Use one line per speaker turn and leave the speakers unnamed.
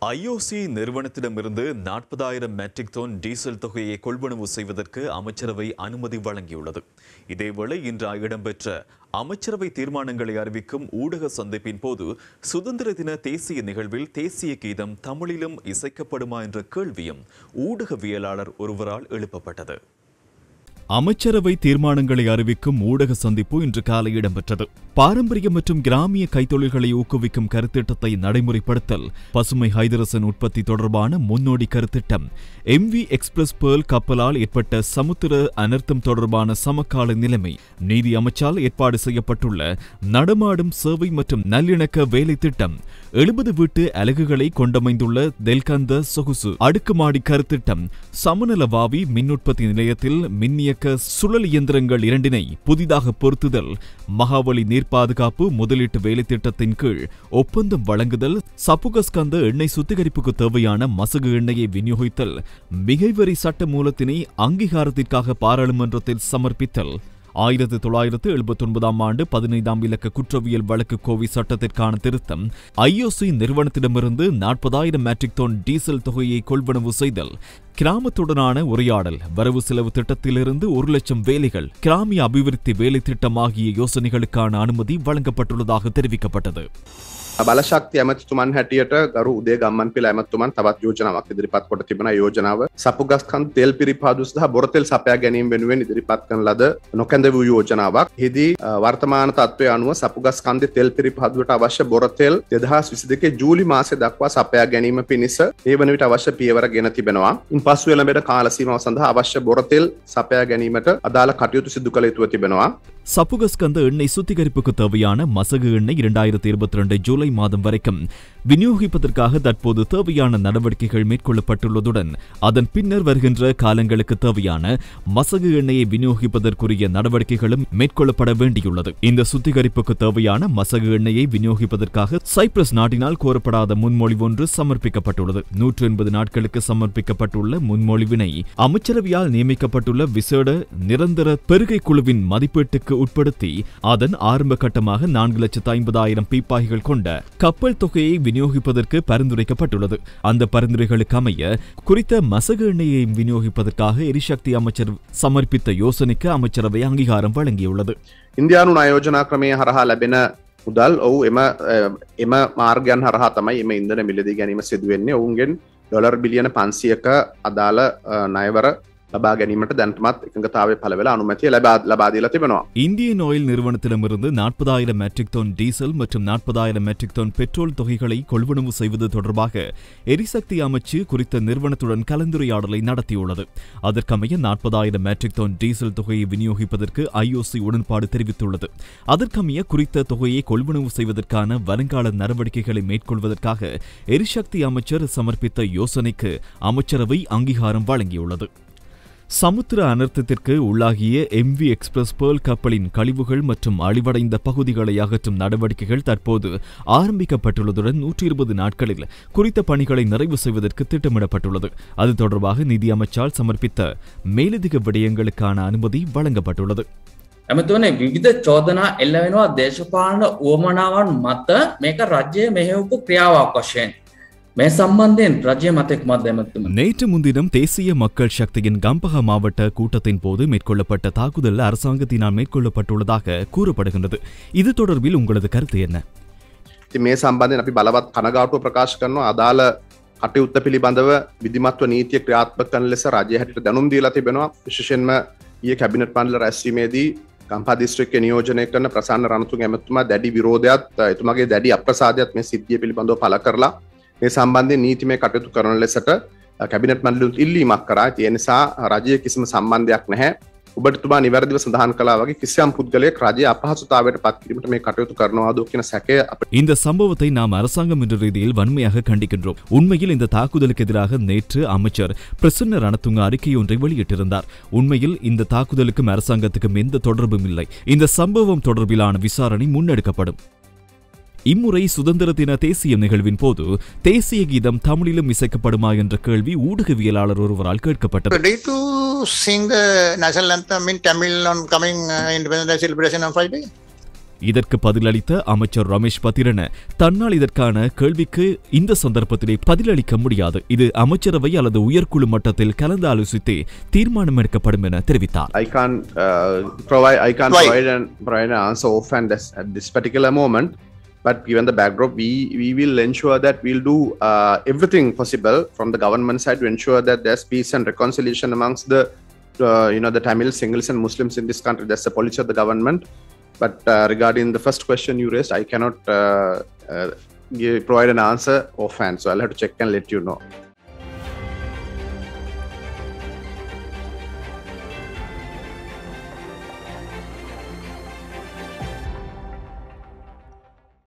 IOC நிறுவனத்திடமிருந்து நாற்பதாயிரம் matric ton diesel தொகையை கொள்வனவு செய்வதற்கு அமைச்சரவை அனுமதி வழங்கியுள்ளது இதேவேளை இன்று இடம்பெற்ற அமைச்சரவை தீர்மானங்களை அறிவிக்கும் ஊடக சந்திப்பின் போது சுதந்திர தின தேசிய நிகழ்வில் தேசிய கீதம் தமிழிலும் இசைக்கப்படுமா என்ற கேள்வியும் ஊடகவியலாளர் ஒருவரால் எழுப்பப்பட்டது
அமைச்சரவை தீர்மானங்களை அறிவிக்கும் ஊடக சந்திப்பு இன்று காலை இடம்பெற்றது பாரம்பரிய மற்றும் கிராமிய கைத்தொழில்களை ஊக்குவிக்கும் கருத்திட்டத்தை நடைமுறைப்படுத்தல் பசுமை ஹைதரசன் உற்பத்தி தொடர்பான முன்னோடி கருத்திட்டம் எம்வி எக்ஸ்பிரஸ் பேர்ல் கப்பலால் ஏற்பட்ட சமுத்திர அனர்த்தம் தொடர்பான சமகால நிலைமை நீதி அமைச்சால் ஏற்பாடு செய்யப்பட்டுள்ள நடமாடும் சேவை மற்றும் நல்லிணக்க வேலை திட்டம் எழுபது வீட்டு அலகுகளை கொண்டமைந்துள்ள தெல்கந்த சொகுசு அடுக்குமாடி கருத்திட்டம் சமநலவாவி மின் உற்பத்தி நிலையத்தில் மின்னியக்க சுழல் இயந்திரங்கள் இரண்டினை புதிதாக பொருத்துதல் மகாவலி நீர் பாதுகாப்பு முதலீட்டு வேலை திட்டத்தின் கீழ் ஒப்பந்தம் வழங்குதல் சப்புகஸ்கந்த எண்ணெய் சுத்திகரிப்புக்கு தேவையான மசகு எண்ணெயை விநியோகித்தல் மிகைவரி சட்ட மூலத்தினை அங்கீகாரத்திற்காக பாராளுமன்றத்தில் சமர்ப்பித்தல் ஆயிரத்து தொள்ளாயிரத்து எழுபத்தி ஒன்பதாம் ஆண்டு பதினைந்தாம் இலக்க குற்றவியல் வழக்கு கோவி சட்டத்திற்கான திருத்தம் ஐஓசி நிறுவனத்திடமிருந்து நாற்பதாயிரம் மெட்ரிக் டன் டீசல் தொகையை கொள்வனவு செய்தல் கிராமத்துடனான உரையாடல் வரவு செலவு திட்டத்திலிருந்து ஒரு லட்சம் வேலைகள் கிராமிய அபிவிருத்தி வேலை திட்டம் ஆகிய யோசனைகளுக்கான அனுமதி வழங்கப்பட்டுள்ளதாக தெரிவிக்கப்பட்டது
බලශක්ති ඇමතිතුමන් හැටියට ගරු උදේ ගම්මන් පිළ ඇමත්තුමන් තවත් යෝජනාවක් ඉදිරිපත් කොට තිබෙන යෝජනාව සපුගස්කන් තෙල් පිරිපාදු සහ බොරතෙල් සපයා ගැනීම වෙනුවෙන් ඉදිරිපත් කරන ලද නොකැඳ වූ යෝජනාවක් හිදී වර්තමාන තත්වය අනුව සපුගස්කන්දේ තෙල් පිරිපාදුවට අවශ්‍ය බොරතෙල් දෙදහස් විසි දෙකේ ජූලි මාසය දක්වා සපයා ගැනීම පිණිස ඒ වන විට අවශ්‍ය පියවර ගෙන තිබෙනවා ඉන් පසු එළඹෙන කාලසීමාව සඳහා අවශ්‍ය බොරතෙල් සපයා ගැනීමට අදාළ කටයුතු සිදු කළ යුතුව තිබෙනවා
சப்புகஸ்கந்த எண்ணெய் சுத்திகரிப்புக்கு தேவையான மசகு எண்ணெய் இரண்டாயிரத்தி இருபத்தி ரெண்டு ஜூலை மாதம் வரைக்கும் விநியோகிப்பதற்காக தற்போது தேவையான நடவடிக்கைகள் மேற்கொள்ளப்பட்டுள்ளதுடன் அதன் பின்னர் வருகின்ற காலங்களுக்கு தேவையான மசகு எண்ணெயை விநியோகிப்பதற்குரிய நடவடிக்கைகளும் மேற்கொள்ளப்பட வேண்டியுள்ளது இந்த சுத்திகரிப்புக்கு தேவையான மசகு எண்ணெயை விநியோகிப்பதற்காக சைப்ரஸ் நாட்டினால் கோரப்படாத முன்மொழிவு ஒன்று சமர்ப்பிக்கப்பட்டுள்ளது நூற்று எண்பது நாட்களுக்கு சமர்ப்பிக்கப்பட்டுள்ள முன்மொழிவினை அமைச்சரவையால் நியமிக்கப்பட்டுள்ள விசேட நிரந்தர பெருகை குழுவின் மதிப்பீட்டுக்கு உட்படுத்தி அதன் ஆரம்ப கட்டமாக நான்கு லட்சத்து ஐம்பதாயிரம் பீப்பாய்கள் கொண்ட கப்பல் தொகையை விநியோகிப்பதற்கு பரிந்துரைக்கப்பட்டுள்ளது அந்த பரிந்துரைகளுக்கு அமைய குறித்த மசகு எண்ணெயை விநியோகிப்பதற்காக எரிசக்தி அமைச்சர் சமர்ப்பித்த யோசனைக்கு அமைச்சரவை அங்கீகாரம் வழங்கியுள்ளது
ඉන්දයානු අයෝජනා ක්‍රමය හරහා ලැබෙන මුදල් ඔවු එම එම මාර්ගයන් හරහා තමයි එම ඉන්දන මිලදී ගැනීම සිදුවෙන්නේ ඔවුන්ගෙන් ඩොලර් බිලියන පන්සියක අදාළ නයවර ලබා ගැනීමට දැන්ටමත් එකඟතාවේ පලවෙලා අනුමැතිය ලබා ලබාදීලා තිබෙනවා
இந்தியன் ஆயில் நிறுவனத்திடமிருந்து நாற்பதாயிரம் மெட்ரிக் டன் டீசல் மற்றும் நாற்பதாயிரம் மெட்ரிக் டன் பெட்ரோல் தொகைகளை கொள்வனவு செய்வது தொடர்பாக எரிசக்தி அமைச்சு குறித்த நிறுவனத்துடன் கலந்துரையாடலை நடத்தியுள்ளது அதற்கமைய நாற்பதாயிரம் மெட்ரிக் டன் டீசல் தொகையை விநியோகிப்பதற்கு ஐஓசி உடன்பாடு தெரிவித்துள்ளது அதற்கமைய குறித்த தொகையை கொள்வனவு செய்வதற்கான வருங்கால நடவடிக்கைகளை மேற்கொள்வதற்காக எரிசக்தி அமைச்சர் சமர்ப்பித்த யோசனைக்கு அமைச்சரவை அங்கீகாரம் வழங்கியுள்ளது சமுத்திர அனர்த்தத்திற்கு உள்ளாகிய எம்வி எக்ஸ்பிரஸ் பேர்ல் கப்பலின் கழிவுகள் மற்றும் அழிவடைந்த பகுதிகளை அகற்றும் நடவடிக்கைகள் தற்போது ஆரம்பிக்கப்பட்டுள்ளதுடன் நூற்றி இருபது நாட்களில் குறித்த பணிகளை நிறைவு செய்வதற்கு திட்டமிடப்பட்டுள்ளது அது தொடர்பாக நிதி அமைச்சால் சமர்ப்பித்த மேலதிக விடயங்களுக்கான அனுமதி வழங்கப்பட்டுள்ளது
ඇමතුවනේ විවිධ චෝදනා එල්ල වෙනවා දේශපාලන උවමනාවන් මත මේක රජ්‍යය මෙහෙවපු ක්‍රියාවක් වශයෙන් මේ සම්බන්ධයෙන් රජය මතෙක් මත් ඇමතුම
நேற்று முன்தினம் தேசிய மக்கள் சக்தியின் கம்பஹா மாவட்ட கூட்டத்தின் போது மேற்கொள்ளப்பட்ட தாக்குதல் அரசாங்கத்தினால் மேற்கொள்ளப்பட்டுள்ளதாக கூறப்படுகின்றது இது தொடர்பில் உங்களது கருத்து என்ன
ති මේ සම්බන්ධයෙන් අපි බලවත් කනගාටුව ප්‍රකාශ කරනවා අදාළ කටයුත්ත පිළිබඳව විදිමත්ව නීතිය ක්‍රියාත්මක කරන ලෙස රජය හැටියට දැනුම් දීලා තිබෙනවා විශේෂයෙන්ම ඊයේ කැබිනට් පන්ඩල රැස්වීමේදී ගම්පා දිස්ත්‍රික්ක නියෝජනය කරන ප්‍රසන්න රණතුන් ඇමතුමා දැඩි විරෝධයත් එතුමගේ දැඩි අප්‍රසාධයත් මේ සිද්ධිය පිළිබඳව පළ කරලා මේ සම්බන්ධයෙන් නීතිමය කටයුතු කරන ලෙසට කැබිනට් මණ්ඩලුත් ඉල්ලීමක් කරා ඒ නිසා රජය කිසිම සම්බන්ධයක් නැහැ ඔබටතුමා නිවැරදිව සඳහන් කලා වගේ කිසියම් පුද්ගලයෙක් රජය අපහසුතාවට පත්කිරීමට මේ කටයුතු කරනවාද කියන සැකය අප
இந்த சம்பவத்தை நாம் அரசாங்கம் என்ற ரீதியில் வன்மையாக கண்டிக்கின்றோம் உண்மையில் இந்த தாக்குதலுக்கு எதிராக நேற்று அமைச்சர் பிரசன்ன ரணத்துங்க அறிக்கை ஒன்றை வெளியிட்டிருந்தார் உண்மையில் இந்த தாக்குதலுக்கும் அரசாங்கத்துக்கும் எந்த தொடர்பும் இல்லை இந்த சம்பவம் தொடர்பிலான விசாரணை முன்னெடுக்கப்படும் இம்முறை சுதந்திர தின தேசிய நிகழ்வின் போது தேசிய கீதம் தமிழிலும் இசைக்கப்படுமா என்ற கேள்வி ஊடகவியலாளர் ஒருவரால் கேட்கப்பட்டது
Ready to sing the national anthem in Tamil on coming uh, Independence Day celebration on Friday?
இதற்கு பதிலளித்த அமைச்சர் ரமேஷ் பத்திரன தன்னால் இதற்கான கேள்விக்கு இந்த சந்தர்ப்பத்திலே பதிலளிக்க முடியாது இது அமைச்சரவை அல்லது உயர்குழு மட்டத்தில் கலந்து ஆலோசித்து தீர்மானம் எடுக்கப்படும் என தெரிவித்தார்
I can't uh, provide I can't
Right.
provide an provide an answer offhand this, at this particular moment. But given the backdrop, we we will ensure that we'll do uh, everything possible from the government side to ensure that there's peace and reconciliation amongst the uh, you know the Tamils, Singles, and Muslims in this country. That's the policy of the government. But uh, regarding the first question you raised, I cannot uh, uh, give, provide an answer offhand. So I'll have to check and let you know.